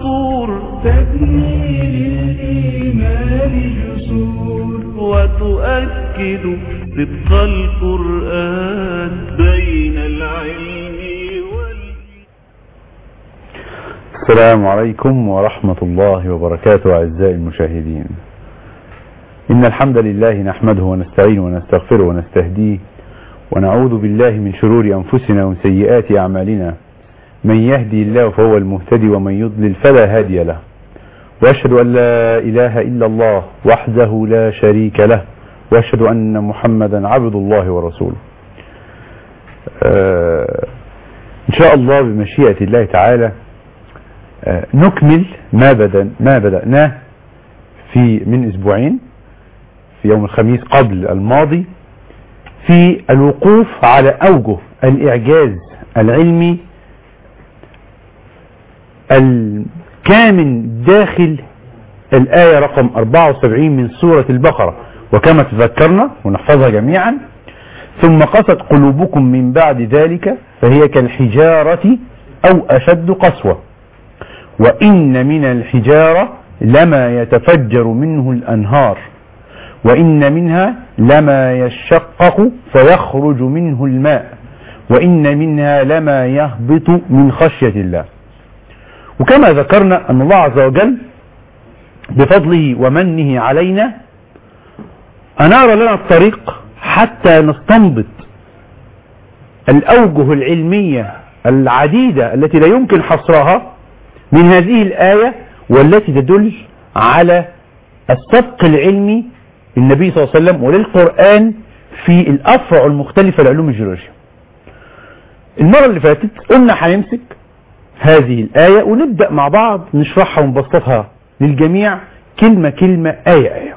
عصور تبني للإيمان جسور وتؤكد صدق القرآن بين العلم وال السلام عليكم ورحمة الله وبركاته أعزائي المشاهدين إن الحمد لله نحمده ونستعينه ونستغفره ونستهديه ونعوذ بالله من شرور أنفسنا ومن سيئات أعمالنا من يهدي الله فهو المهتدي ومن يضلل فلا هادي له وأشهد أن لا إله إلا الله وحده لا شريك له وأشهد أن محمدا عبد الله ورسوله آه إن شاء الله بمشيئة الله تعالى آه نكمل ما بدأ ما بدأناه في من أسبوعين في يوم الخميس قبل الماضي في الوقوف على أوجه الإعجاز العلمي الكامن داخل الآية رقم 74 من سورة البقرة وكما تذكرنا ونحفظها جميعا ثم قست قلوبكم من بعد ذلك فهي كالحجارة أو أشد قسوة وإن من الحجارة لما يتفجر منه الأنهار وإن منها لما يشقق فيخرج منه الماء وإن منها لما يهبط من خشية الله وكما ذكرنا أن الله عز وجل بفضله ومنه علينا أنار لنا الطريق حتى نستنبط الأوجه العلمية العديدة التي لا يمكن حصرها من هذه الآية والتي تدل على السبق العلمي للنبي صلى الله عليه وسلم وللقرآن في الأفرع المختلفة لعلوم الجيولوجيا المرة اللي فاتت قلنا هنمسك هذه الآية ونبدأ مع بعض نشرحها ونبسطها للجميع كلمة كلمة آية آية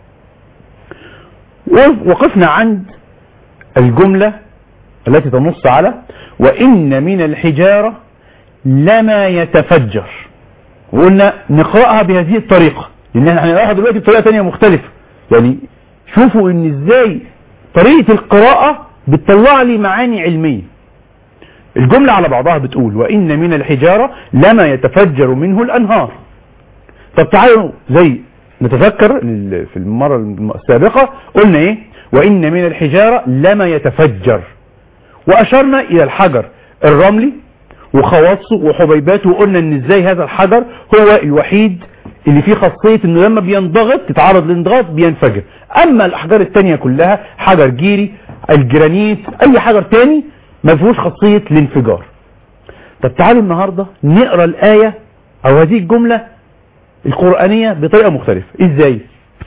وقفنا عند الجملة التي تنص على وإن من الحجارة لما يتفجر وقلنا نقرأها بهذه الطريقة لأن احنا هنقرأها دلوقتي بطريقة تانية مختلفة يعني شوفوا ان ازاي طريقة القراءة بتطلع لي معاني علمية الجملة على بعضها بتقول وإن من الحجارة لما يتفجر منه الأنهار طب تعالوا زي نتذكر في المرة السابقة قلنا ايه وإن من الحجارة لما يتفجر وأشرنا إلى الحجر الرملي وخواصه وحبيباته وقلنا ان ازاي هذا الحجر هو الوحيد اللي فيه خاصية انه لما بينضغط تتعرض للانضغاط بينفجر اما الاحجار التانية كلها حجر جيري الجرانيت اي حجر تاني ما فيهوش خاصية الانفجار طب تعالوا النهاردة نقرأ الآية او هذه الجملة القرآنية بطريقة مختلفة ازاي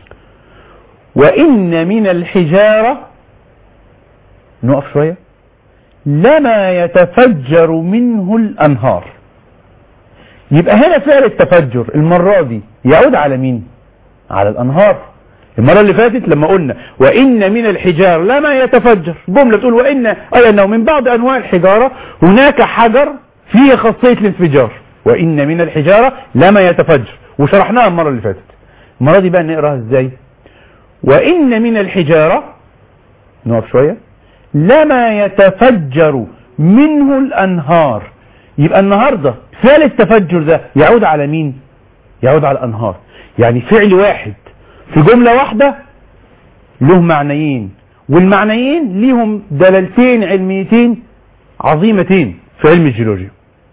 وإن من الحجارة نقف شوية لما يتفجر منه الأنهار يبقى هنا فعل التفجر المرة دي يعود على مين على الأنهار المرة اللي فاتت لما قلنا وإن من الحجار لما يتفجر جملة تقول وإن أي أنه من بعض أنواع الحجارة هناك حجر فيه خاصية الانفجار وإن من الحجارة لما يتفجر وشرحناها المرة اللي فاتت المرة دي بقى نقراها ازاي وإن من الحجارة نقف شوية لما يتفجر منه الأنهار يبقى النهاردة فعل التفجر ده يعود على مين يعود على الأنهار يعني فعل واحد في جملة واحدة له معنيين والمعنيين ليهم دلالتين علميتين عظيمتين في علم الجيولوجيا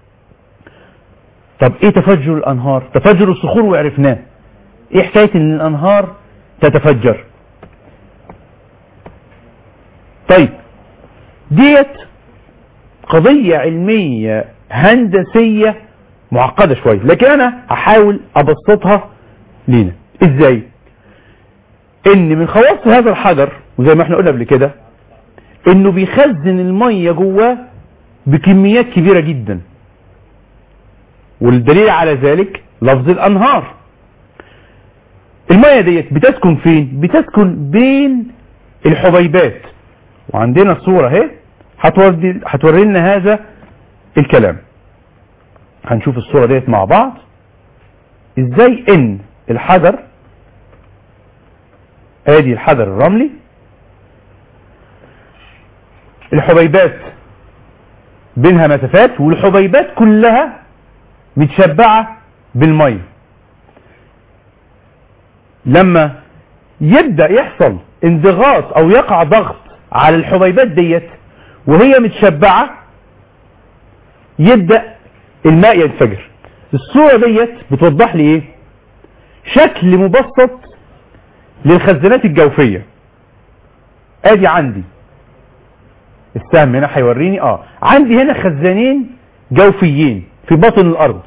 طب ايه تفجر الانهار تفجر الصخور وعرفناه ايه حكاية ان الانهار تتفجر طيب ديت قضية علمية هندسية معقدة شوية لكن انا هحاول ابسطها لينا ازاي ان من خواص هذا الحجر وزي ما احنا قلنا قبل كده انه بيخزن المية جواه بكميات كبيرة جدا والدليل على ذلك لفظ الانهار المية ديت بتسكن فين بتسكن بين الحبيبات وعندنا الصورة اهي هتوري هتوري لنا هذا الكلام هنشوف الصورة ديت مع بعض ازاي ان الحجر ادي الحجر الرملي الحبيبات بينها مسافات والحبيبات كلها متشبعة بالميه لما يبدا يحصل انضغاط او يقع ضغط على الحبيبات ديت وهي متشبعه يبدا الماء ينفجر الصوره ديت بتوضح لي ايه شكل مبسط للخزانات الجوفيه ادي عندي السهم هنا هيوريني اه عندي هنا خزانين جوفيين في باطن الارض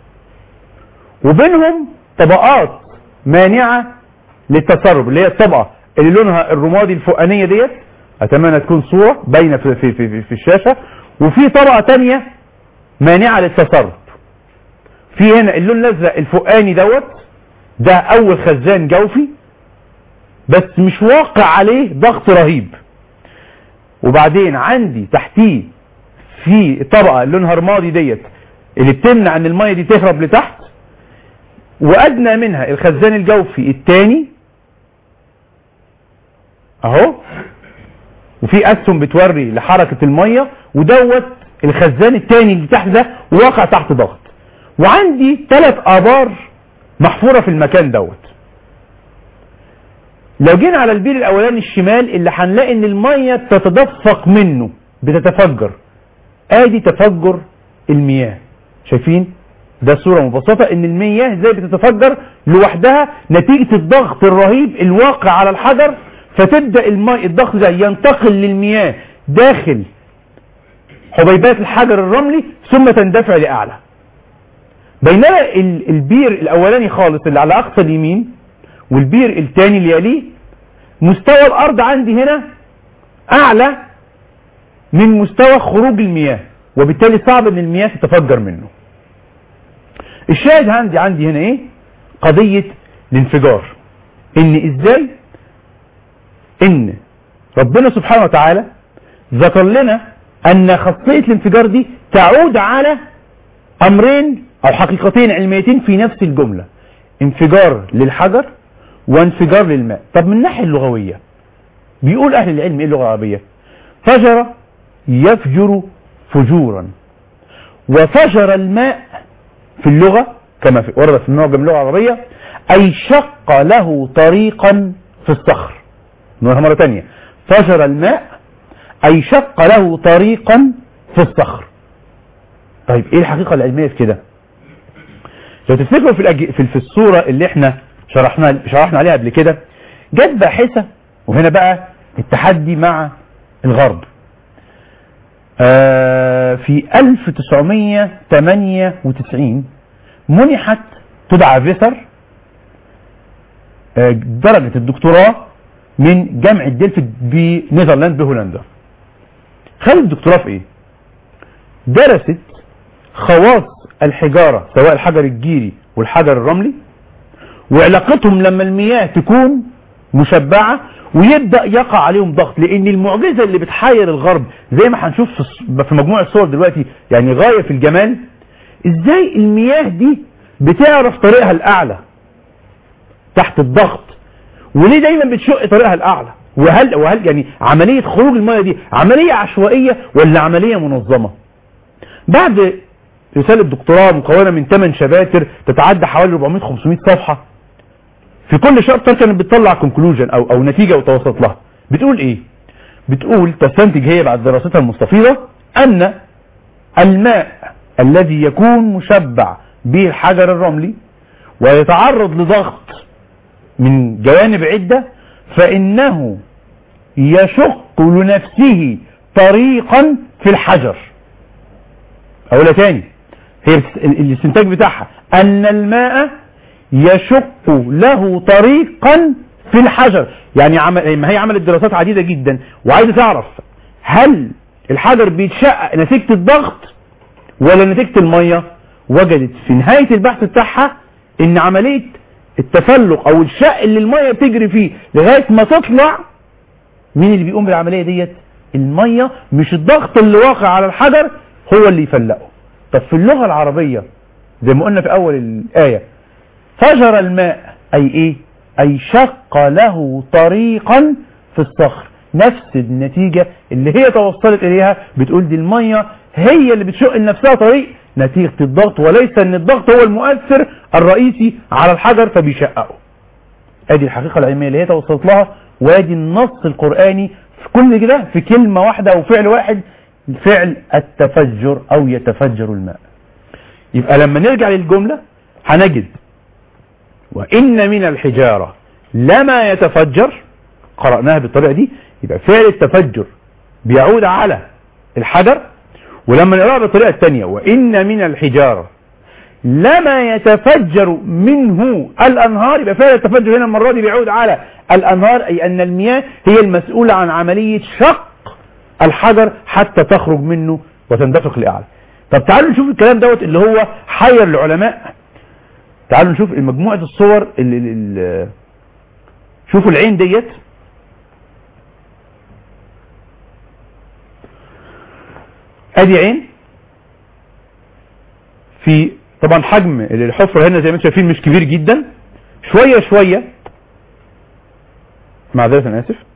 وبينهم طبقات مانعة للتسرب اللي هي الطبقة اللي لونها الرمادي الفوقانية ديت اتمنى تكون صورة باينة في, في, في, في الشاشة وفي طبقة تانية مانعة للتسرب في هنا اللون الازرق الفوقاني دوت ده اول خزان جوفي بس مش واقع عليه ضغط رهيب وبعدين عندي تحتيه في طبقة لونها رمادي ديت اللي بتمنع ان المية دي تهرب لتحت وادنى منها الخزان الجوفي الثاني اهو وفي اسهم بتوري لحركة المية ودوت الخزان الثاني اللي تحت ده واقع تحت ضغط وعندي ثلاث ابار محفورة في المكان دوت لو جينا على البير الاولاني الشمال اللي هنلاقي ان المية بتتدفق منه بتتفجر ادي تفجر المياه شايفين ده صورة مبسطة ان المياه ازاي بتتفجر لوحدها نتيجة الضغط الرهيب الواقع على الحجر فتبدأ الماء الضغط ده ينتقل للمياه داخل حبيبات الحجر الرملي ثم تندفع لأعلى بينما ال- البير الاولاني خالص اللي على اقصى اليمين والبير الثاني اللي يليه مستوى الارض عندي هنا اعلى من مستوى خروج المياه وبالتالي صعب ان المياه تتفجر منه الشاهد عندي عندي هنا ايه قضية الانفجار ان ازاي ان ربنا سبحانه وتعالى ذكر لنا ان خاصية الانفجار دي تعود على امرين او حقيقتين علميتين في نفس الجملة انفجار للحجر وانفجار للماء طب من الناحية اللغوية بيقول اهل العلم ايه اللغة العربية فجر يفجر فجورا وفجر الماء في اللغة كما في ورد في معجم اللغة العربية أي شق له طريقا في الصخر نقولها مرة تانية فجر الماء أي شق له طريقا في الصخر طيب ايه الحقيقة العلمية في كده لو تفتكروا في, الأج... في في الصورة اللي احنا شرحنا شرحنا عليها قبل كده جت باحثة وهنا بقى التحدي مع الغرب آه في 1998 منحت تدعى فيسر آه درجة الدكتوراه من جامعة ديلفيد بنيذرلاند بهولندا خدت الدكتوراه في ايه درست خواص الحجارة سواء الحجر الجيري والحجر الرملي وعلاقتهم لما المياه تكون مشبعة ويبدأ يقع عليهم ضغط لان المعجزة اللي بتحير الغرب زي ما هنشوف في- في مجموعة صور دلوقتي يعني غاية في الجمال ازاي المياه دي بتعرف طريقها الاعلى تحت الضغط وليه دايما بتشق طريقها الاعلى وهل وهل يعني عملية خروج المياه دي عملية عشوائية ولا عملية منظمة بعد رسالة دكتوراه مكونة من 8 شباتر تتعدى حوالي 400 500 صفحة في كل شابتر كانت بتطلع كونكلوجن او او نتيجة وتوصلت لها بتقول ايه بتقول تستنتج هي بعد دراستها المستفيضة ان الماء الذي يكون مشبع به الحجر الرملي ويتعرض لضغط من جوانب عدة فإنه يشق لنفسه طريقا في الحجر أقولها تاني هي بس- ال- الاستنتاج بتاعها أن الماء يشق له طريقا في الحجر يعني عمل ما هي عملت دراسات عديدة جدا وعايزة تعرف هل الحجر بيتشقق نتيجة الضغط ولا نتيجة المية وجدت في نهاية البحث بتاعها ان عملية التفلق او الشق اللي المية بتجري فيه لغاية ما تطلع مين اللي بيقوم بالعملية ديت المية مش الضغط اللي واقع على الحجر هو اللي يفلقه طب في اللغة العربية زي ما قلنا في اول الآية فجر الماء اي ايه اي شق له طريقا في الصخر نفس النتيجة اللي هي توصلت اليها بتقول دي المية هي اللي بتشق لنفسها طريق نتيجة الضغط وليس ان الضغط هو المؤثر الرئيسي على الحجر فبيشققه ادي الحقيقة العلمية اللي هي توصلت لها وادي النص القرآني في كل كده في كلمة واحدة او فعل واحد فعل التفجر او يتفجر الماء يبقى لما نرجع للجملة هنجد وإن من الحجارة لما يتفجر قرأناها بالطريقة دي يبقى فعل التفجر بيعود على الحجر ولما نقرأها بالطريقة الثانية وإن من الحجارة لما يتفجر منه الأنهار يبقى فعل التفجر هنا المرة دي بيعود على الأنهار أي أن المياه هي المسؤولة عن عملية شق الحجر حتى تخرج منه وتندفق لأعلى طب تعالوا نشوف الكلام دوت اللي هو حير العلماء تعالوا نشوف مجموعة الصور اللي, اللي شوفوا العين ديت ادي عين في طبعا حجم الحفرة هنا زي ما انتم شايفين مش كبير جدا شوية شوية معذرة انا اسف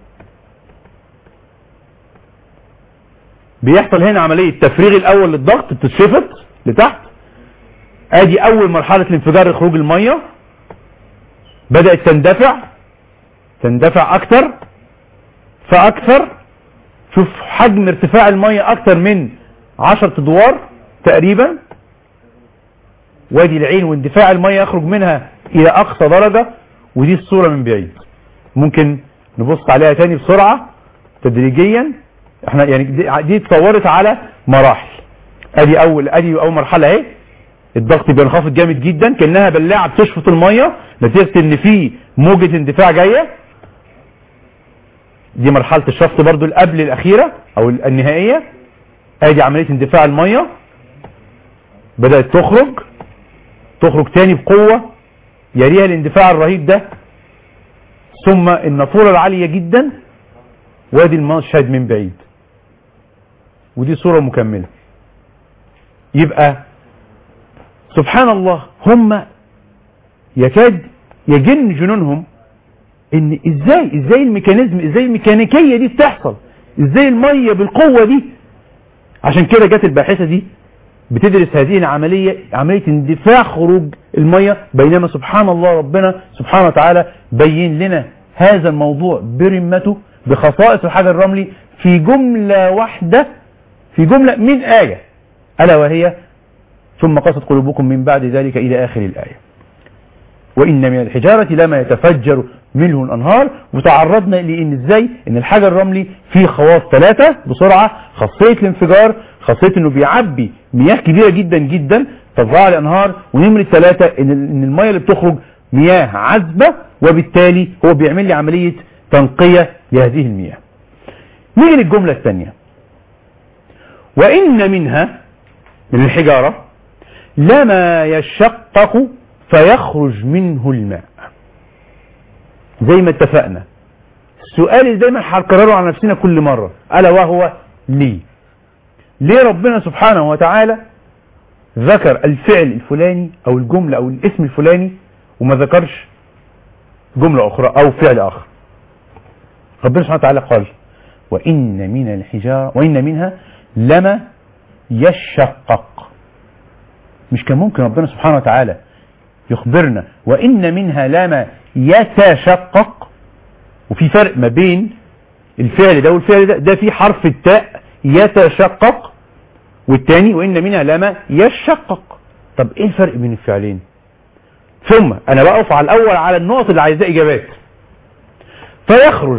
بيحصل هنا عملية تفريغ الاول للضغط بتتشفط لتحت ادي اول مرحلة الانفجار خروج المية بدأت تندفع تندفع اكتر فاكثر شوف حجم ارتفاع المية اكتر من عشرة ادوار تقريبا وادي العين واندفاع المية يخرج منها الى اقصى درجة ودي الصورة من بعيد ممكن نبص عليها تاني بسرعة تدريجيا احنا يعني دي- دي اتصورت على مراحل ادي اول ادي اول مرحلة اهي الضغط بينخفض جامد جدا كانها بلاعه بتشفط الميه نتيجه ان في موجه اندفاع جايه دي مرحله الشفط برضو اللي قبل الاخيره او النهائيه ادي عمليه اندفاع الميه بدات تخرج تخرج تاني بقوه يليها الاندفاع الرهيب ده ثم النافوره العاليه جدا وادي المشهد من بعيد ودي صوره مكمله يبقى سبحان الله هم يكاد يجن جنونهم ان ازاي ازاي الميكانيزم ازاي الميكانيكيه دي بتحصل ازاي الميه بالقوه دي عشان كده جت الباحثه دي بتدرس هذه العمليه عمليه اندفاع خروج الميه بينما سبحان الله ربنا سبحانه وتعالى بين لنا هذا الموضوع برمته بخصائص الحجر الرملي في جمله واحده في جمله من ايه الا وهي ثم قست قلوبكم من بعد ذلك إلى آخر الآية وإن من الحجارة لما يتفجر منه الأنهار وتعرضنا لأن إزاي إن الحجر الرملي فيه خواص ثلاثة بسرعة خاصية الانفجار خاصية إنه بيعبي مياه كبيرة جدا جدا تضاع الأنهار ونمرة ثلاثة إن إن المياه اللي بتخرج مياه عذبة وبالتالي هو بيعمل لي عملية تنقية لهذه المياه نيجي للجملة الثانية وإن منها من الحجارة لما يشقق فيخرج منه الماء زي ما اتفقنا السؤال اللي دايما هنكرره على نفسنا كل مرة ألا وهو ليه ليه ربنا سبحانه وتعالى ذكر الفعل الفلاني أو الجملة أو الاسم الفلاني وما ذكرش جملة أخرى أو فعل آخر ربنا سبحانه وتعالى قال وإن من الحجارة وإن منها لما يشقق مش كان ممكن ربنا سبحانه وتعالى يخبرنا وإن منها لما يتشقق وفي فرق ما بين الفعل ده والفعل ده ده في حرف التاء يتشقق والتاني وإن منها لما يشقق طب ايه الفرق بين الفعلين ثم انا بقف على الاول على النقط اللي عايزاه اجابات فيخرج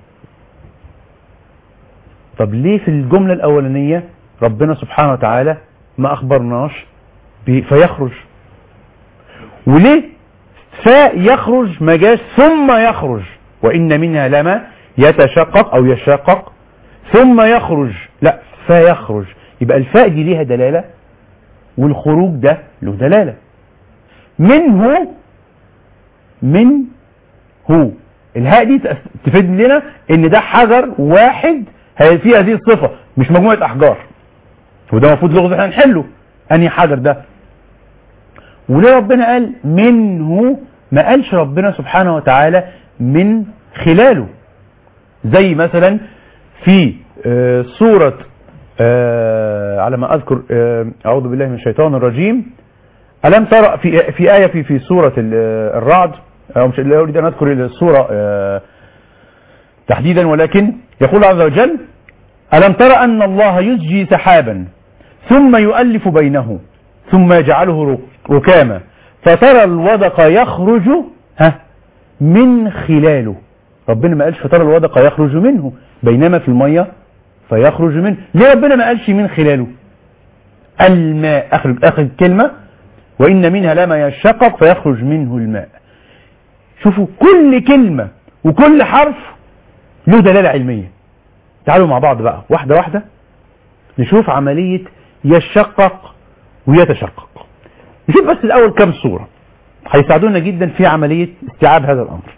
طب ليه في الجملة الاولانية ربنا سبحانه وتعالى ما اخبرناش ب- فيخرج وليه فيخرج ما جاش ثم يخرج وإن منها لما يتشقق أو يشقق ثم يخرج لا فيخرج يبقى الفاء دي ليها دلالة والخروج ده له دلالة منه من هو الهاء دي تفيد لنا ان ده حجر واحد هي- فيه هذه الصفة مش مجموعة احجار وده المفروض لغز احنا نحله انهي حجر ده وليه ربنا قال منه ما قالش ربنا سبحانه وتعالى من خلاله زي مثلا في آه، سورة آه على ما اذكر آه اعوذ بالله من الشيطان الرجيم الم ترى في في ايه في في سوره ال- آه، الرعد او مش لا اريد ان اذكر السوره آه تحديدا ولكن يقول عز وجل الم ترى ان الله يزجي سحابا ثم يؤلف بينه ثم يجعله رك- ركاما فترى الودق يخرج ها من خلاله ربنا ما قالش فترى الودق يخرج منه بينما في الميه فيخرج منه ليه ربنا ما قالش من خلاله الماء اخر اخر كلمه وان منها لما يشقق فيخرج منه الماء شوفوا كل كلمه وكل حرف له دلاله علميه تعالوا مع بعض بقى واحده واحده نشوف عمليه يشقق ويتشقق نشوف بس الاول كم صوره هيساعدونا جدا في عمليه استيعاب هذا الامر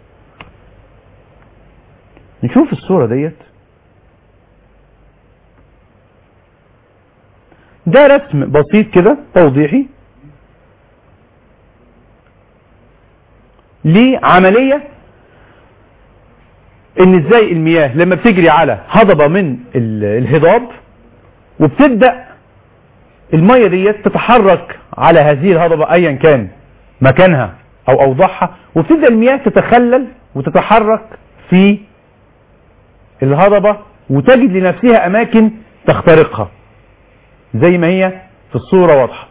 نشوف الصوره ديت ده رسم بسيط كده توضيحي لعملية ان ازاي المياه لما بتجري على هضبة من ال- الهضاب وبتبدأ المية ديت تتحرك على هذه الهضبة ايا كان مكانها او اوضاعها وبتبدأ المياه تتخلل وتتحرك في الهضبة وتجد لنفسها اماكن تخترقها زي ما هي في الصورة واضحة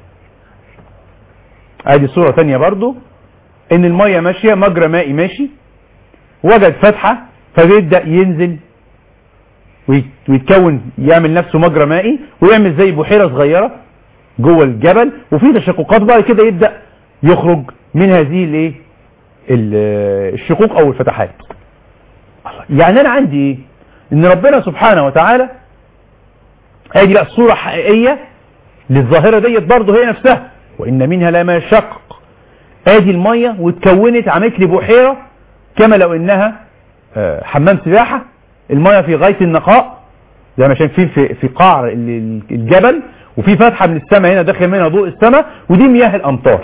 ادي صورة تانية برضو ان المية ماشية مجرى مائي ماشي وجد فتحة فبيبدأ ينزل ويت- ويتكون يعمل نفسه مجرى مائي ويعمل زي بحيرة صغيرة جوه الجبل وفي تشققات بعد كده يبدأ يخرج من هذه الايه ال- الشقوق او الفتحات يعني انا عندي ايه ان ربنا سبحانه وتعالى ادي بقى الصورة حقيقية للظاهرة ديت برضه هي نفسها وان منها لما يشقق ادي المية واتكونت عملت لي بحيرة كما لو انها آه، حمام سباحة المية في غاية النقاء زي ما شايفين في في قعر ال- ال- الجبل وفي فتحة من السماء هنا داخل منها ضوء السماء ودي مياه الامطار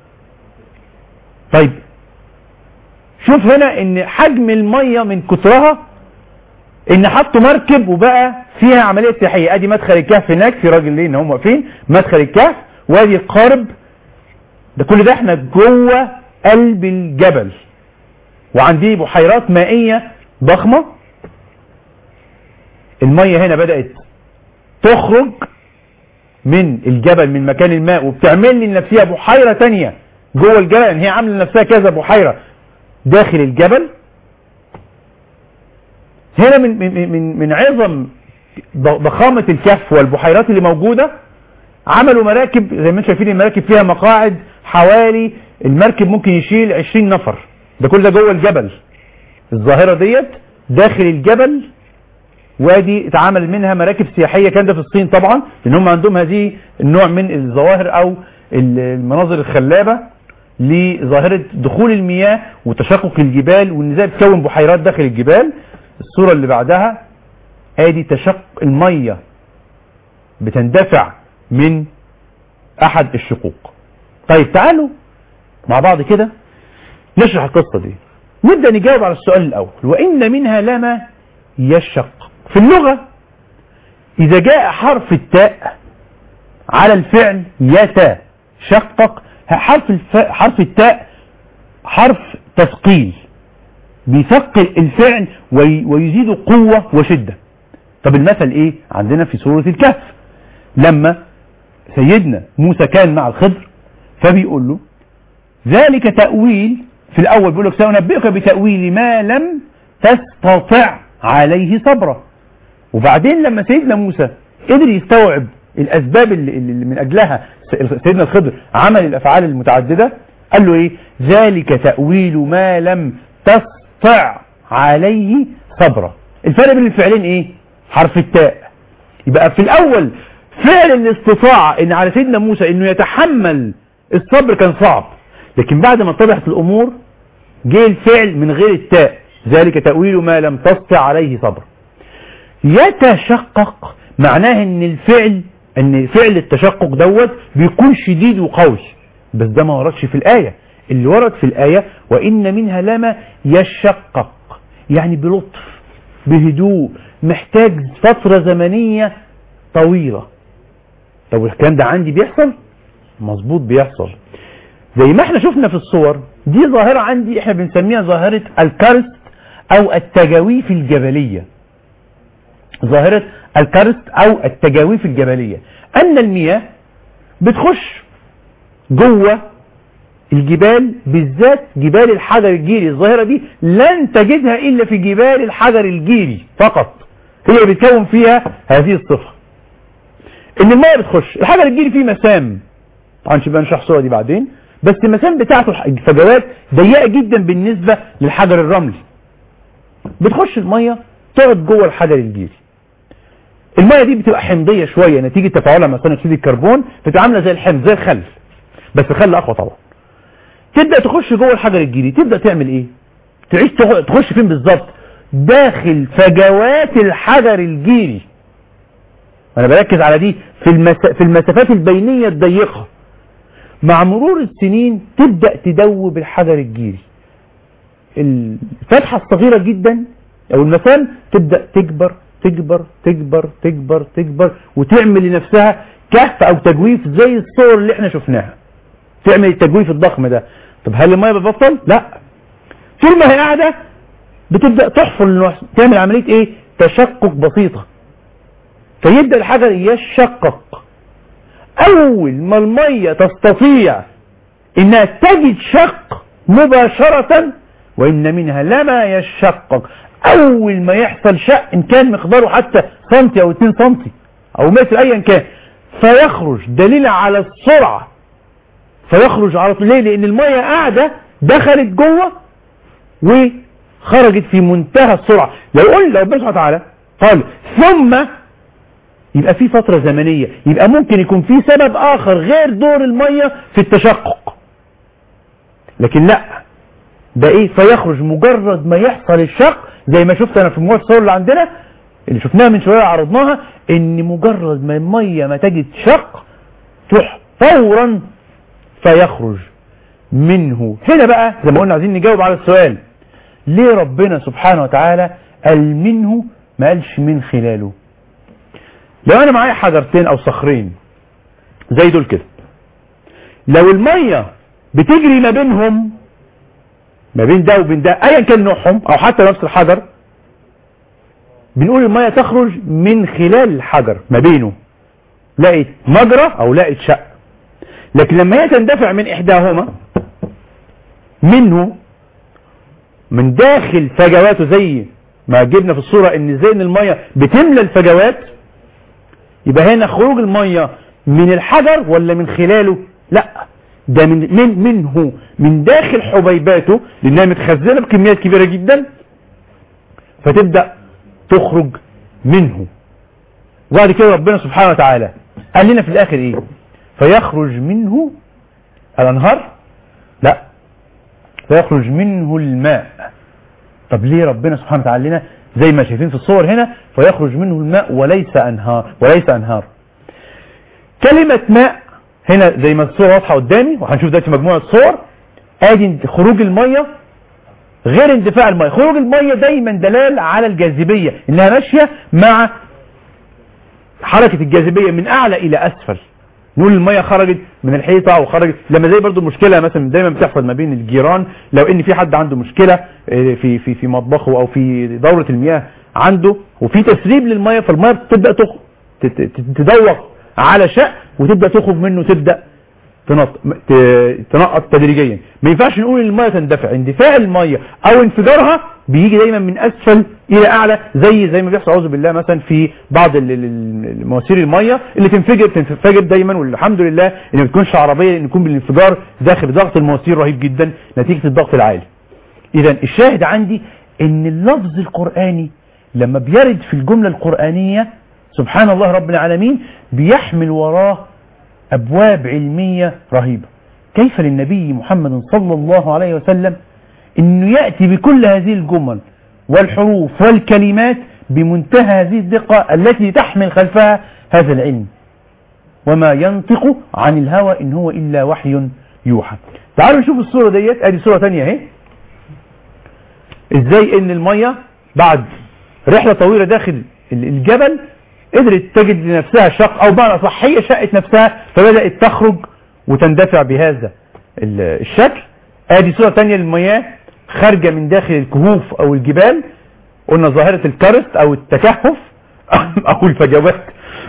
طيب شوف هنا ان حجم المية من كترها ان حطوا مركب وبقى فيها عملية سياحية ادي مدخل الكهف هناك في راجل ليه ان هم واقفين مدخل الكهف وادي القارب ده كل ده احنا جوه قلب الجبل وعندي بحيرات مائية ضخمة المية هنا بدأت تخرج من الجبل من مكان الماء وبتعمل لي لنفسها بحيرة تانية جوه الجبل يعني هي عاملة لنفسها كذا بحيرة داخل الجبل هنا من من من من عظم ضخامة الكهف والبحيرات اللي موجودة عملوا مراكب زي ما انتم شايفين المراكب فيها مقاعد حوالي المركب ممكن يشيل 20 نفر ده كل ده جوه الجبل الظاهرة ديت داخل الجبل وادي اتعمل منها مراكب سياحية كان ده في الصين طبعا لان هم عندهم هذه النوع من الظواهر او المناظر الخلابة لظاهرة دخول المياه وتشقق الجبال وان ازاي بتكون بحيرات داخل الجبال الصورة اللي بعدها ادي تشق المية بتندفع من احد الشقوق طيب تعالوا مع بعض كده نشرح القصة دي نبدأ نجاوب على السؤال الاول وان منها لما يشق في اللغة اذا جاء حرف التاء على الفعل يتشقق حرف الف... حرف التاء حرف تثقيل بيثقل الفعل وي... ويزيد قوة وشدة طب المثل ايه عندنا في سورة الكهف لما سيدنا موسى كان مع الخضر فبيقول له ذلك تأويل في الأول بيقول لك سأنبئك بتأويل ما لم تستطع عليه صبرا وبعدين لما سيدنا موسى قدر يستوعب الأسباب اللي, اللي من أجلها سيدنا الخضر عمل الأفعال المتعددة قال له إيه ذلك تأويل ما لم تستطع عليه صبرا الفرق بين الفعلين إيه حرف التاء يبقى في الأول فعل الاستطاعة ان على سيدنا موسى انه يتحمل الصبر كان صعب لكن بعد ما اتضحت الامور جه الفعل من غير التاء ذلك تأويل ما لم تستطع عليه صبر يتشقق معناه ان الفعل ان فعل التشقق دوت بيكون شديد وقوي بس ده ما وردش في الآية اللي ورد في الآية وإن منها لما يشقق يعني بلطف بهدوء محتاج فترة زمنية طويلة طب الكلام ده عندي بيحصل مظبوط بيحصل زي ما احنا شفنا في الصور دي ظاهرة عندي احنا بنسميها ظاهرة الكارست او التجاويف الجبلية ظاهرة الكارست او التجاويف الجبلية ان المياه بتخش جوه الجبال بالذات جبال الحجر الجيري الظاهرة دي لن تجدها إلا في جبال الحجر الجيري فقط هي اللي بتكون فيها هذه الصفة إن المية بتخش الحجر الجيري فيه مسام طبعا شبه نشرح الصورة دي بعدين بس المسام بتاعته الفجوات ضيقة جدا بالنسبة للحجر الرملي بتخش المية تقعد جوه الحجر الجيري المية دي بتبقى حمضية شوية نتيجة تفاعلها مع ثاني أكسيد الكربون بتبقى عاملة زي الحمض زي الخل بس الخل أقوى طبعا تبدأ تخش جوه الحجر الجيري تبدأ تعمل ايه تعيش تخ- تخش فين بالظبط داخل فجوات الحجر الجيري انا بركز على دي في, المس... في المسافات البينية الضيقة مع مرور السنين تبدأ تدوب الحجر الجيري الفتحة الصغيرة جدا او المسام تبدأ تكبر تكبر تكبر تكبر تكبر وتعمل لنفسها كهف او تجويف زي الصور اللي احنا شفناها تعمل التجويف الضخم ده طب هل الميه بتبطل لا طول ما هي قاعده بتبدا تحفر لنفس- تعمل عمليه ايه تشقق بسيطه فيبدا الحجر يشقق اول ما الميه تستطيع انها تجد شق مباشره وان منها لما يشقق اول ما يحصل شق ان كان مقداره حتى سنتي او 2 سنتي او متر ايا كان فيخرج دليل على السرعه فيخرج على طول ليه لان الميه قاعده دخلت جوه وخرجت في منتهى السرعه لو قلنا لو ربنا سبحانه وتعالى قال ثم يبقى في فتره زمنيه يبقى ممكن يكون في سبب اخر غير دور الميه في التشقق لكن لا ده ايه فيخرج مجرد ما يحصل الشق زي ما شفت انا في مجموعه الصور اللي عندنا اللي شفناها من شويه عرضناها ان مجرد ما الميه ما تجد شق تروح فورا فيخرج منه هنا بقى زي ما قلنا عايزين نجاوب على السؤال ليه ربنا سبحانه وتعالى قال منه ما قالش من خلاله لو انا معايا حجرتين او صخرين زي دول كده لو المية بتجري ما بينهم ما بين ده وبين ده ايا كان نوعهم او حتى نفس الحجر بنقول المية تخرج من خلال الحجر ما بينه لقيت مجرى او لقيت شق لكن لما هي تندفع من احداهما منه من داخل فجواته زي ما جبنا في الصورة ان زي ان المية بتملى الفجوات يبقى هنا خروج المية من الحجر ولا من خلاله لا ده من, من منه من داخل حبيباته لانها متخزنة بكميات كبيرة جدا فتبدأ تخرج منه وبعد كده ربنا سبحانه وتعالى قال لنا في الاخر ايه فيخرج منه الانهار لا فيخرج منه الماء طب ليه ربنا سبحانه وتعالى لنا زي ما شايفين في الصور هنا فيخرج منه الماء وليس انهار وليس انهار كلمة ماء هنا زي ما الصورة واضحة قدامي وهنشوف دلوقتي مجموعة صور ادي خروج المية غير اندفاع المية خروج المية دايما دلال على الجاذبية انها ماشية مع حركة الجاذبية من اعلى الى اسفل نقول المية خرجت من الحيطة او خرجت لما زي برضو مشكلة مثلا دايما بتحصل ما بين الجيران لو ان في حد عنده مشكلة اه، في في في مطبخه او في دورة المياه عنده وفي تسريب للمية فالمية بتبدأ تخ تت- تت- تدوق على شق وتبدأ تخرج منه تبدأ تنط ت- تنقط تدريجيا ما ينفعش نقول ان الميه تندفع اندفاع الميه او انفجارها بيجي دايما من اسفل الى اعلى زي زي ما بيحصل اعوذ بالله مثلا في بعض ال- ال- ال- مواسير الميه اللي تنفجر تنفجر دايما والحمد لله ان ما تكونش عربيه ان يكون بالانفجار داخل ضغط المواسير رهيب جدا نتيجه الضغط العالي اذا الشاهد عندي ان اللفظ القراني لما بيرد في الجمله القرانيه سبحان الله رب العالمين بيحمل وراه أبواب علمية رهيبة كيف للنبي محمد صلى الله عليه وسلم أنه يأتي بكل هذه الجمل والحروف والكلمات بمنتهى هذه الدقة التي تحمل خلفها هذا العلم وما ينطق عن الهوى إن هو إلا وحي يوحى تعالوا نشوف الصورة ديت ادي صورة تانية اهي ازاي ان المية بعد رحلة طويلة داخل ال- الجبل قدرت تجد لنفسها شق او بمعنى صح هي شقت نفسها فبدات تخرج وتندفع بهذا ال- الشكل ادي صوره ثانيه للمياه خارجه من داخل الكهوف او الجبال قلنا ظاهره الكرست او التكهف او الفجوات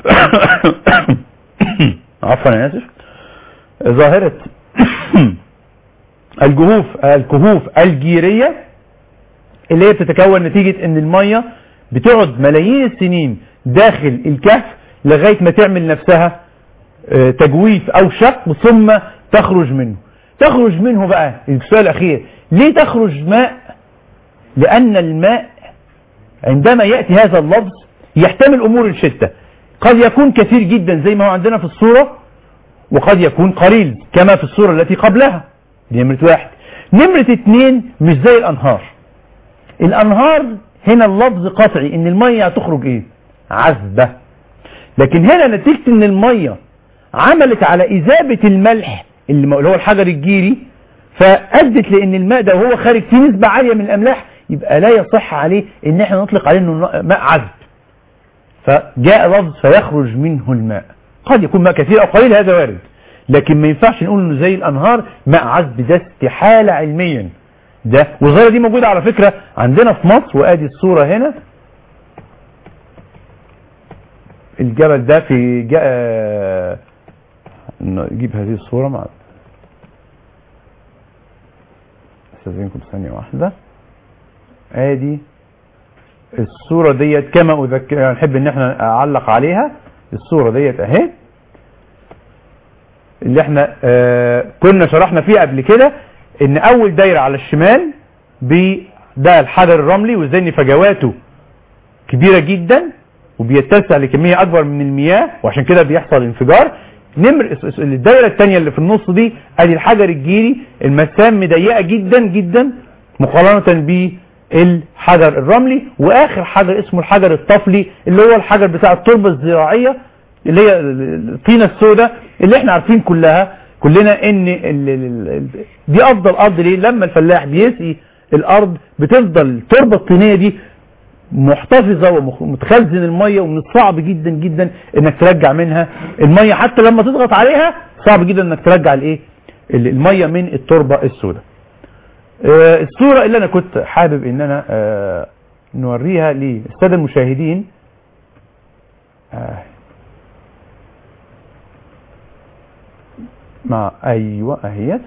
عفوا انا اسف ظاهره الجهوف الكهوف الجيريه اللي هي بتتكون نتيجه ان الميه بتقعد ملايين السنين داخل الكهف لغايه ما تعمل نفسها آه، تجويف او شق ثم تخرج منه تخرج منه بقى السؤال الاخير ليه تخرج ماء لان الماء عندما ياتي هذا اللفظ يحتمل امور شتى قد يكون كثير جدا زي ما هو عندنا في الصوره وقد يكون قليل كما في الصوره التي قبلها دي نمره واحد نمره اتنين مش زي الانهار الانهار هنا اللفظ قطعي ان الميه هتخرج ايه عذبه لكن هنا نتيجه ان الميه عملت على اذابه الملح اللي هو الحجر الجيري فادت لان الماء ده وهو خارج فيه نسبه عاليه من الاملاح يبقى لا يصح عليه ان احنا نطلق عليه انه ماء عذب فجاء لفظ فيخرج منه الماء قد يكون ماء كثير او قليل هذا وارد لكن ما ينفعش نقول انه زي الانهار ماء عذب ده استحاله علميا ده والظاهره دي موجوده على فكره عندنا في مصر وادي الصوره هنا الجبل ده في جا... آه، نجيب هذه الصوره مع استاذنكم ثانيه واحده ادي الصوره ديت كما اذكر يعني نحب ان احنا اعلق عليها الصوره ديت اهي اللي احنا آه كنا شرحنا فيها قبل كده ان اول دايره على الشمال ب ده الحجر الرملي وازاي ان فجواته كبيره جدا وبيتسع لكميه اكبر من المياه وعشان كده بيحصل انفجار نمر الدايره الثانيه اللي في النص دي ادي الحجر الجيري المسام مضيقه جدا جدا مقارنه بالحجر الرملي واخر حجر اسمه الحجر الطفلي اللي هو الحجر بتاع التربه الزراعيه اللي هي الطينه السوداء اللي احنا عارفين كلها كلنا ان ال- ال- ال- دي افضل ارض ليه لما الفلاح بيسقي الارض بتفضل التربه الطينيه دي محتفظه ومتخزن الميه ومن الصعب جدا جدا انك ترجع منها الميه حتى لما تضغط عليها صعب جدا انك ترجع الايه ال- الميه من التربه السوداء آه، الصوره اللي انا كنت حابب ان انا آه، نوريها للساده المشاهدين آه، مع ايوه اهيت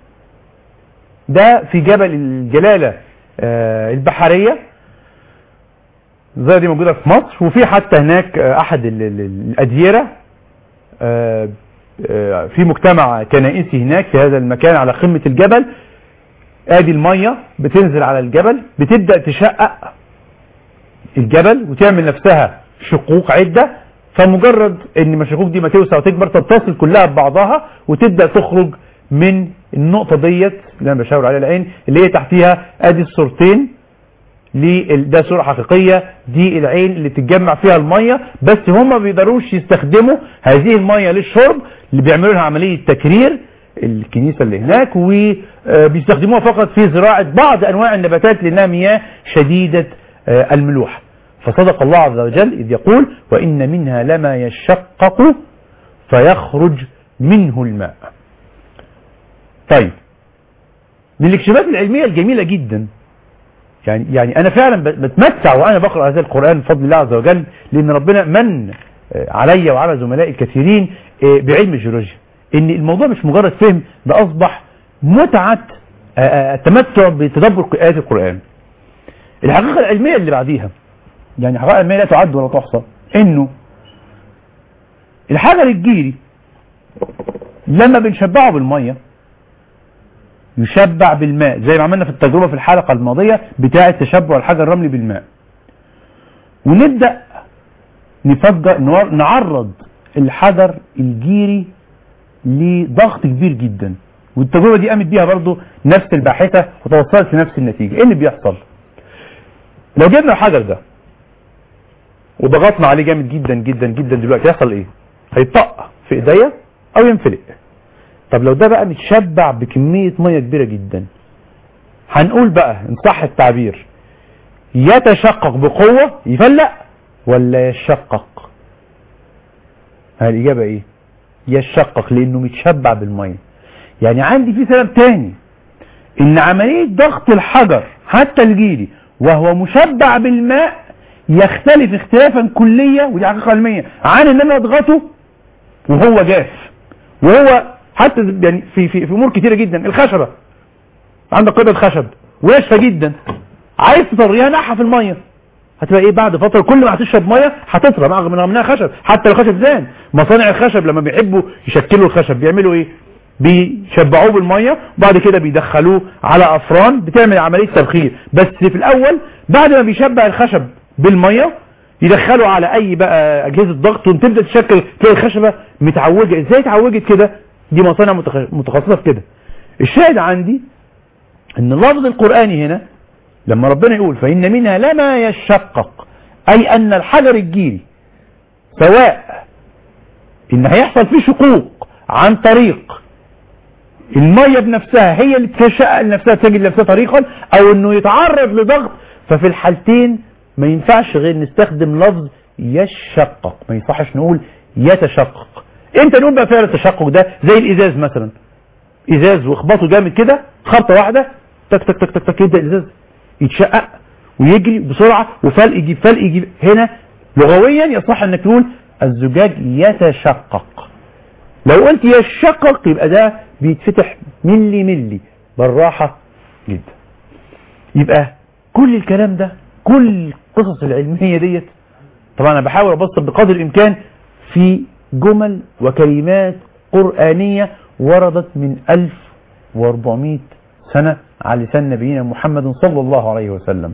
ده في جبل الجلاله آه، البحريه الظاهره دي موجوده في مصر وفي حتى هناك آه، احد ال- ال- الاديره آه، آه، في مجتمع كنائسي هناك في هذا المكان على قمه الجبل ادي الميه بتنزل على الجبل بتبدا تشقق الجبل وتعمل نفسها شقوق عده فمجرد ان الشقوق دي ما توسع وتكبر تتصل كلها ببعضها وتبدا تخرج من النقطه ديت اللي انا بشاور عليها العين اللي هي تحتيها ادي الصورتين لل- ده صورة حقيقية دي العين اللي تتجمع فيها المية بس هم ما بيقدروش يستخدموا هذه المية للشرب اللي بيعملوا لها عملية تكرير الكنيسة اللي هناك وبيستخدموها فقط في زراعة بعض أنواع النباتات لأنها مياه شديدة آه، الملوحة فصدق الله عز وجل إذ يقول وإن منها لما يشقق فيخرج منه الماء طيب من الاكتشافات العلمية الجميلة جدا يعني يعني انا فعلا ب- بتمتع وانا بقرا هذا القران بفضل الله عز وجل لان ربنا من آه، علي وعلى زملائي الكثيرين آه، بعلم الجيولوجيا ان الموضوع مش مجرد فهم ده اصبح متعه آه، آه، التمتع بتدبر ايات القران الحقيقه العلميه اللي بعديها يعني حقائق علميه لا تعد ولا تحصى انه الحجر الجيري لما بنشبعه بالميه يشبع بالماء زي ما عملنا في التجربة في الحلقة الماضية بتاعة تشبع الحجر الرملي بالماء ونبدأ نفجر نور- نعرض الحجر الجيري لضغط كبير جدا والتجربة دي قامت بيها برضو نفس الباحثة وتوصلت لنفس النتيجة ايه اللي بيحصل لو جبنا الحجر ده وضغطنا عليه جامد جدا جدا جدا دلوقتي يحصل ايه هيطق في ايديا او ينفلق طب لو ده بقى متشبع بكمية مية كبيرة جدا هنقول بقى ان صح التعبير يتشقق بقوة يفلق ولا يشقق الإجابة إيه يشقق لأنه متشبع بالمية يعني عندي في سبب تاني إن عملية ضغط الحجر حتى الجيري وهو مشبع بالماء يختلف اختلافا كليا ودي حقيقة علمية عن إن أنا أضغطه وهو جاف وهو حتى يعني في في في امور كتيره جدا الخشبه عندك قطعه خشب وناشفه جدا عايز تطريها نقعها في الميه هتبقى ايه بعد فتره كل ما هتشرب ميه هتطرى رغم انها منها خشب حتى لو خشب زان مصانع الخشب لما بيحبوا يشكلوا الخشب بيعملوا ايه بيشبعوه بالميه وبعد كده بيدخلوه على افران بتعمل عمليه تبخير بس في الاول بعد ما بيشبع الخشب بالميه يدخلوا على اي بقى اجهزه ضغط وتبدا تشكل تلاقي الخشبه متعوجه ازاي اتعوجت كده دي مصانع متخ- متخصصه في كده الشاهد عندي ان اللفظ القراني هنا لما ربنا يقول فان منها لما يشقق اي ان الحجر الجيري سواء ان هيحصل فيه شقوق عن طريق المية بنفسها هي اللي تشقق لنفسها تجد لنفسها طريقا او انه يتعرض لضغط ففي الحالتين ما ينفعش غير نستخدم لفظ يشقق ما ينفعش نقول يتشقق امتى نقول بقى فعل التشقق ده زي الازاز مثلا ازاز واخبطه جامد كده خبطه واحده تك تك تك تك تك يبدا الازاز يتشقق ويجري بسرعه وفلق يجيب فلق يجيب هنا لغويا يصح انك تقول الزجاج يتشقق لو قلت يشقق يبقى ده بيتفتح ملي ملي بالراحه جدا يبقى كل الكلام ده كل القصص العلميه ديت طبعا انا بحاول ابسط بقدر الامكان في جمل وكلمات قرآنية وردت من 1400 سنة على لسان نبينا محمد صلى الله عليه وسلم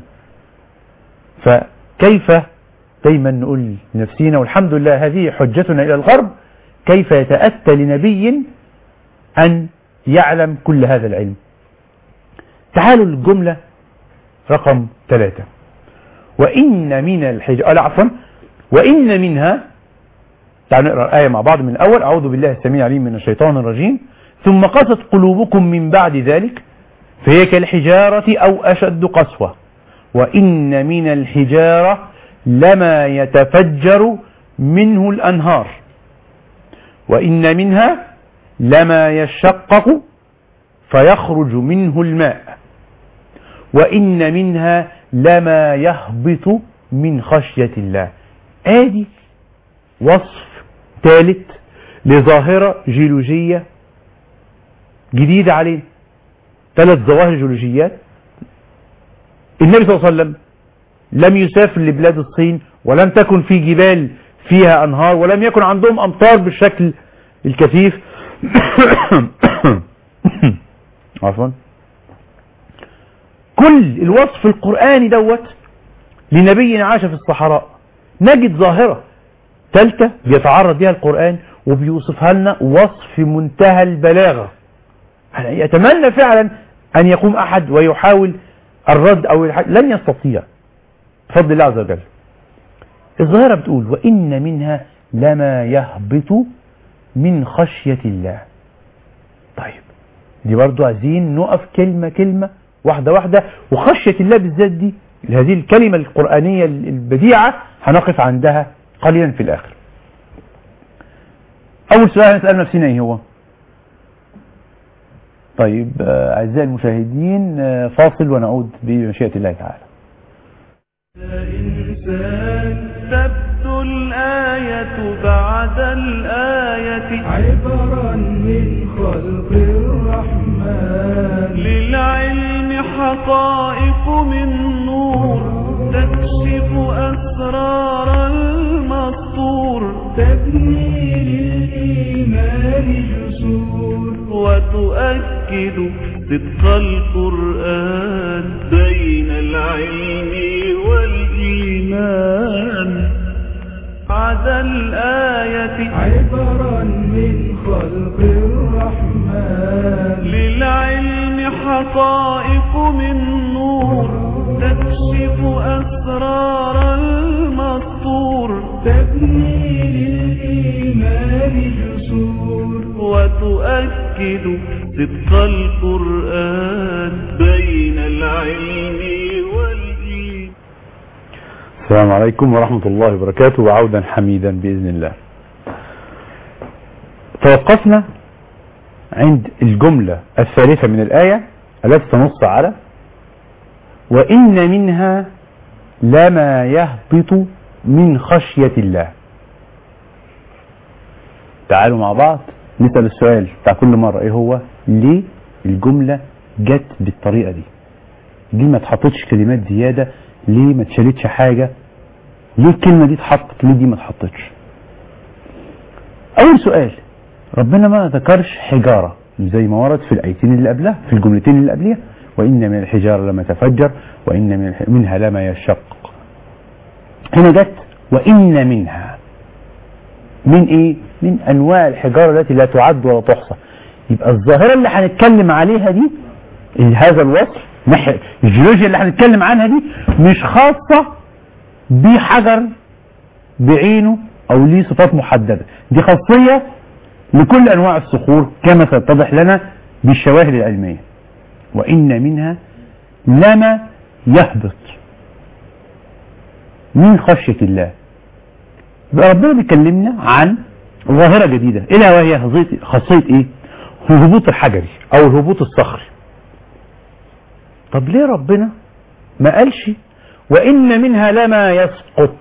فكيف دايما نقول لنفسينا والحمد لله هذه حجتنا إلى الغرب كيف يتأتى لنبي أن يعلم كل هذا العلم تعالوا للجملة رقم ثلاثة وإن من الحجارة لا عفوا وإن منها تعالوا نقرأ الآية مع بعض من الأول أعوذ بالله السميع العليم من الشيطان الرجيم ثم قست قلوبكم من بعد ذلك فهي كالحجارة أو أشد قسوة وإن من الحجارة لما يتفجر منه الأنهار وإن منها لما يشقق فيخرج منه الماء وإن منها لما يهبط من خشية الله آدي وصف ثالث لظاهرة جيولوجية جديدة علينا ثلاث ظواهر جيولوجيات النبي صلى الله عليه وسلم لم يسافر لبلاد الصين ولم تكن في جبال فيها أنهار ولم يكن عندهم أمطار بالشكل الكثيف عفوا كل الوصف القرآني دوت لنبي عاش في الصحراء نجد ظاهرة ثالثة بيتعرض لها القرآن وبيوصفها لنا وصف منتهى البلاغة يعني يتمنى فعلا أن يقوم أحد ويحاول الرد أو الحد لن يستطيع بفضل الله عز وجل الظاهرة بتقول وإن منها لما يهبط من خشية الله طيب دي برضو عايزين نقف كلمة كلمة واحدة واحدة وخشية الله بالذات دي هذه الكلمة القرآنية البديعة هنقف عندها قليلا في الآخر أول سؤال نسأل نفسنا إيه هو طيب آه، أعزائي المشاهدين آه، فاصل ونعود بمشيئة الله تعالى إنسان تبدو الآية بعد الآية عبرا من خلق الرحمن للعلم حقائق من نور تكشف أسرار المسطور تبني للإيمان جسور وتؤكد صدق القرآن بين العلم والإيمان بعد الآية عبرا من خلق الرحمن للعلم حقائق من نور تكشف أسرار المسطور تبني للإيمان جسور وتؤكد صدق القرآن بين العلم والإيمان السلام عليكم ورحمة الله وبركاته وعودا حميدا بإذن الله توقفنا عند الجملة الثالثة من الآية التي تنص على وإن منها لما يهبط من خشية الله تعالوا مع بعض نسأل السؤال بتاع كل مرة ايه هو ليه الجملة جت بالطريقة دي ليه ما اتحطتش كلمات زيادة ليه ما اتشالتش حاجة ليه الكلمة دي اتحطت ليه دي ما اتحطتش اول سؤال ربنا ما ذكرش حجارة زي ما ورد في الايتين اللي قبلها في الجملتين اللي قبلها وان من الحجارة لما تفجر وان من الح- منها لما يشقق هنا جت وان منها من ايه من انواع الحجارة التي لا تعد ولا تحصى يبقى الظاهرة اللي هنتكلم عليها دي هذا الوصف ناحية الجيولوجيا اللي هنتكلم عنها دي مش خاصة بحجر بعينه او ليه صفات محددة دي خاصية لكل انواع الصخور كما سيتضح لنا بالشواهد العلمية وان منها لما يهبط من خشية الله يبقى ربنا بيكلمنا عن ظاهرة جديدة الا وهي خاصية- خاصية ايه الهبوط الحجري او الهبوط الصخري طب ليه ربنا ما قالش وان منها لما يسقط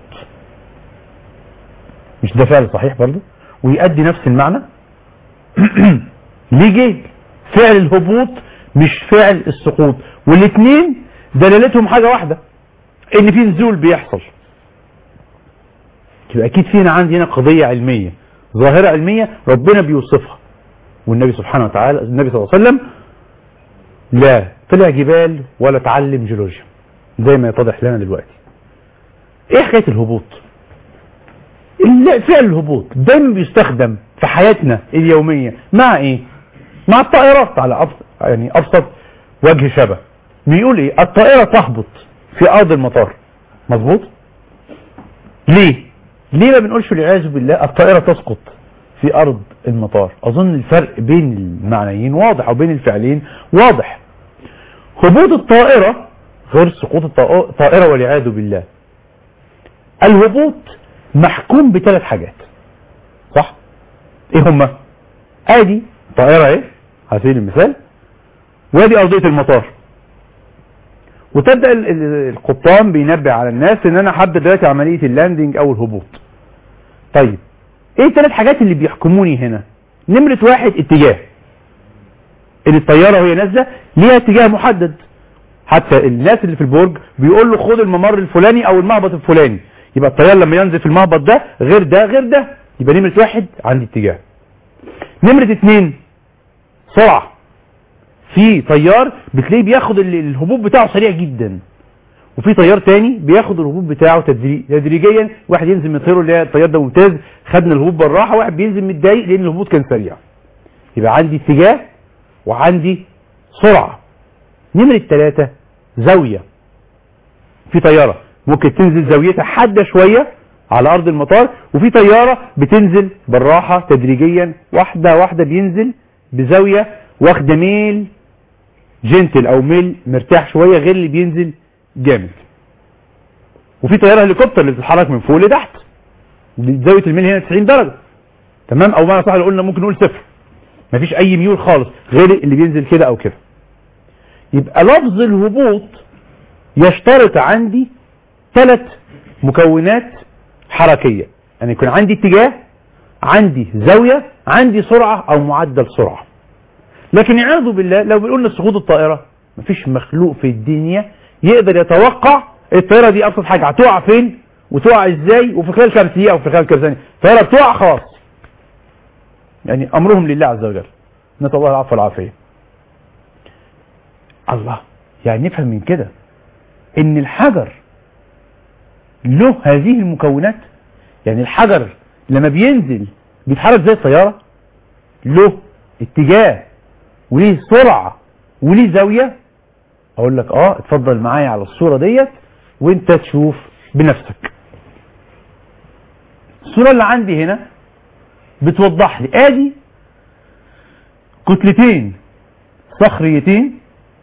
مش ده فعل صحيح برضه ويؤدي نفس المعنى ليه جه فعل الهبوط مش فعل السقوط والاثنين دلالتهم حاجة واحدة ان في نزول بيحصل يبقى اكيد في هنا عندي هنا قضية علمية ظاهرة علمية ربنا بيوصفها والنبي سبحانه وتعالى النبي صلى الله عليه وسلم لا طلع جبال ولا اتعلم جيولوجيا زي ما يتضح لنا دلوقتي ايه حكايه الهبوط ال- فعل الهبوط دايما بيستخدم في حياتنا اليوميه مع ايه مع الطائرات على أبسط يعني ابسط وجه شبه بيقول ايه الطائره تهبط في ارض المطار مظبوط ليه ليه ما بنقولش والعياذ بالله الطائره تسقط في ارض المطار اظن الفرق بين المعنيين واضح او بين الفعلين واضح هبوط الطائرة غير سقوط الطائ- الطائرة والعياذ بالله الهبوط محكوم بثلاث حاجات صح ايه هما ادي طائرة ايه على سبيل المثال وادي ارضية المطار وتبدأ ال- ال- القبطان بينبه على الناس ان انا هبدأ دلوقتي عملية اللاندنج او الهبوط طيب ايه الثلاث حاجات اللي بيحكموني هنا نمرة واحد اتجاه ان الطيارة وهي نازلة ليها اتجاه محدد حتى الناس اللي في البرج بيقول له خد الممر الفلاني او المهبط الفلاني يبقى الطيار لما ينزل في المهبط ده غير ده غير ده يبقى نمرة واحد عندي اتجاه نمرة اتنين سرعة في طيار بتلاقيه بياخد ال- الهبوط بتاعه سريع جدا وفي طيار تاني بياخد الهبوط بتاعه تدري- تدريجيا واحد ينزل من طياره اللي هي الطيار ده ممتاز خدنا الهبوط بالراحه واحد بينزل متضايق لان الهبوط كان سريع يبقى عندي اتجاه وعندي سرعه نمرة ثلاثة زاوية في طيارة ممكن تنزل زاويتها حادة شوية على أرض المطار وفي طيارة بتنزل بالراحة تدريجيا واحدة واحدة بينزل بزاوية واخدة ميل جنتل أو ميل مرتاح شوية غير اللي بينزل جامد وفي طيارة هليكوبتر اللي بتتحرك من فوق لتحت دي زاوية الميل هنا 90 درجة تمام أو معنى صح اللي قلنا ممكن نقول صفر مفيش أي ميول خالص غير اللي بينزل كده أو كده يبقى لفظ الهبوط يشترط عندي ثلاث مكونات حركية يعني يكون عندي اتجاه عندي زاوية عندي سرعة او معدل سرعة لكن اعوذ بالله لو بنقول سقوط الطائرة مفيش مخلوق في الدنيا يقدر يتوقع الطائرة دي ابسط حاجة هتقع فين وتقع ازاي وفي خلال كام دقيقة وفي خلال كام ثانية الطائرة بتقع خلاص يعني امرهم لله عز وجل نسأل الله العفو والعافية الله يعني نفهم من كده ان الحجر له هذه المكونات يعني الحجر لما بينزل بيتحرك زي الطيارة له اتجاه وليه سرعة وليه زاوية اقول لك اه اتفضل معايا على الصورة ديت وانت تشوف بنفسك الصورة اللي عندي هنا بتوضح لي ادي كتلتين صخريتين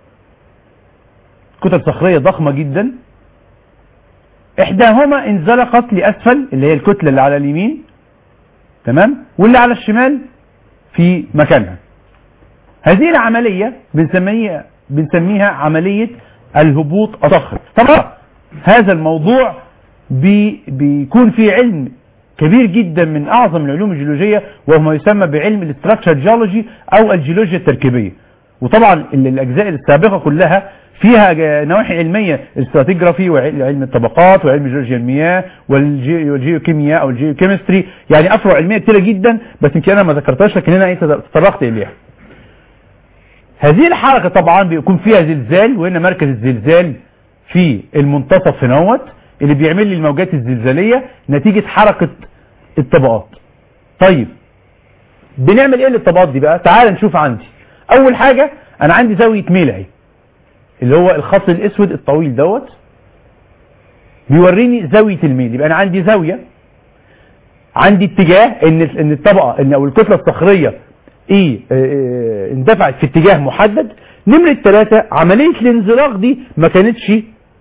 كتل صخرية ضخمة جدا احداهما انزلقت لاسفل اللي هي الكتلة اللي على اليمين تمام واللي على الشمال في مكانها هذه العملية بنسميها بنسميها عملية الهبوط الصخري طبعا هذا الموضوع بي بيكون فيه علم كبير جدا من اعظم العلوم الجيولوجية وهو ما يسمى بعلم الاستراكشر جيولوجي او الجيولوجيا التركيبية وطبعا ال- الاجزاء السابقة كلها فيها ج- نواحي علمية الاستراتيجرافي وعلم الطبقات وعلم جيولوجيا المياه والجي- والجيوكيمياء او الجيوكيمستري يعني افرع علمية كتيرة جدا بس يمكن انا ما ذكرتهاش لكن انا ايه تطرقت اليها هذه الحركة طبعا بيكون فيها زلزال وهنا مركز الزلزال في المنتصف هنوت اللي بيعمل لي الموجات الزلزالية نتيجة حركة الطبقات طيب بنعمل ايه للطبقات دي بقى تعال نشوف عندي اول حاجة انا عندي زاوية ميل اهي اللي هو الخط الاسود الطويل دوت بيوريني زاوية الميل يبقى انا عندي زاوية عندي اتجاه ان ان الطبقة ان او الكتلة الصخرية ايه اه، اه، اندفعت في اتجاه محدد نمرة ثلاثة عملية الانزلاق دي ما كانتش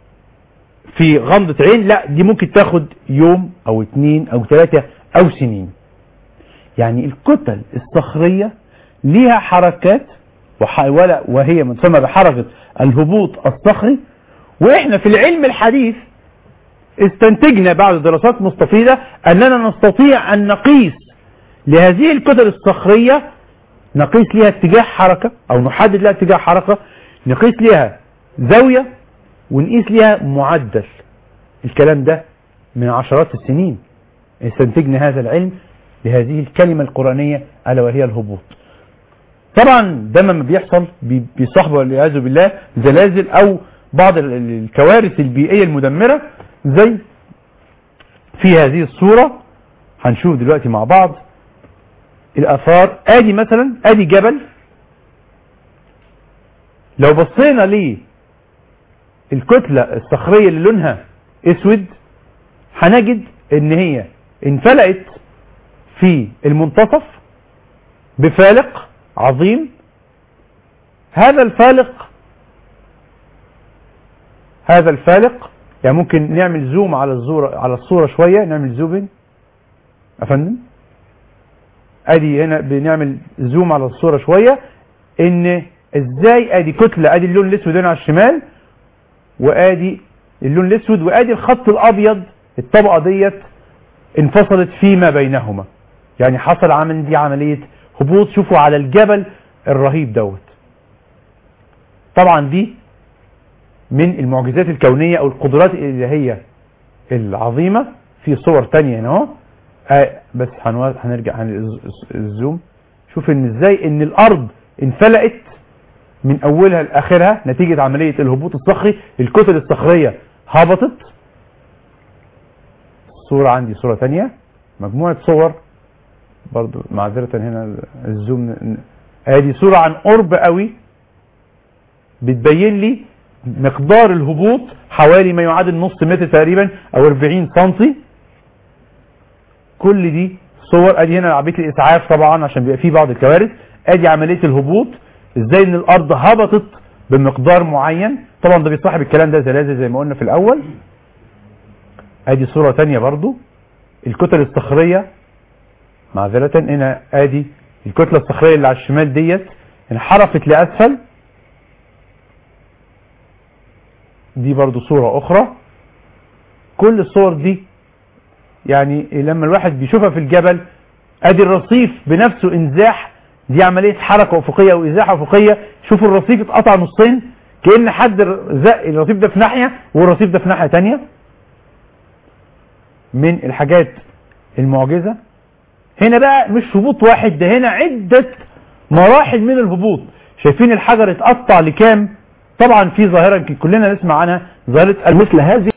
في غمضة عين لا دي ممكن تاخد يوم او اتنين او ثلاثة او سنين يعني الكتل الصخرية ليها حركات وح- ولا- وهي مسمى بحركة الهبوط الصخري واحنا في العلم الحديث استنتجنا بعد دراسات مستفيدة اننا نستطيع ان نقيس لهذه الكتل الصخرية نقيس لها اتجاه حركة او نحدد لها اتجاه حركة نقيس لها زاوية ونقيس لها معدل الكلام ده من عشرات السنين استنتجنا هذا العلم لهذه الكلمة القرآنية ألا وهي الهبوط طبعا ده لما بيحصل بي- بيصاحبه والعياذ بالله زلازل أو بعض ال- ال- الكوارث البيئية المدمرة زي في هذه الصورة هنشوف دلوقتي مع بعض الآثار ادي مثلا ادي جبل لو بصينا ليه الكتلة الصخرية اللي لونها اسود هنجد ان هي انفلقت في المنتصف بفالق عظيم هذا الفالق هذا الفالق يعني ممكن نعمل زوم على الصورة على الصورة شوية نعمل زوم يا فندم ادي هنا بنعمل زوم على الصورة شوية ان ازاي ادي كتلة ادي اللون الاسود هنا على الشمال وادي اللون الاسود وادي الخط الابيض الطبقة ديت انفصلت فيما بينهما يعني حصل عمل دي عملية هبوط شوفوا على الجبل الرهيب دوت طبعا دي من المعجزات الكونية او القدرات الالهية العظيمة في صور تانية هنا اهو آه بس هنو- هنرجع عن الزوم شوف ان ازاي ان الارض انفلقت من اولها لاخرها نتيجة عملية الهبوط الصخري الكتل الصخرية هبطت صورة عندي صورة تانية مجموعة صور برضو معذرة هنا الزوم ادي صورة عن قرب قوي بتبين لي مقدار الهبوط حوالي ما يعادل نص متر تقريبا او 40 سنتي كل دي صور ادي هنا عربيه الاسعاف طبعا عشان بيبقى فيه بعض الكوارث ادي عمليه الهبوط ازاي ان الارض هبطت بمقدار معين طبعا ده بيصاحب الكلام ده زلازل زي ما قلنا في الاول ادي صوره تانية برضو الكتل الصخريه معذره هنا ادي الكتله الصخريه اللي على الشمال ديت انحرفت لاسفل دي برضو صوره اخرى كل الصور دي يعني لما الواحد بيشوفها في الجبل ادي الرصيف بنفسه انزاح دي عملية حركة افقية او ازاحة افقية شوفوا الرصيف اتقطع نصين كأن حد زق الرصيف ده في ناحية والرصيف ده في ناحية تانية من الحاجات المعجزة هنا بقى مش هبوط واحد ده هنا عدة مراحل من الهبوط شايفين الحجر اتقطع لكام طبعا في ظاهرة يمكن كلنا نسمع عنها ظاهرة مثل هذه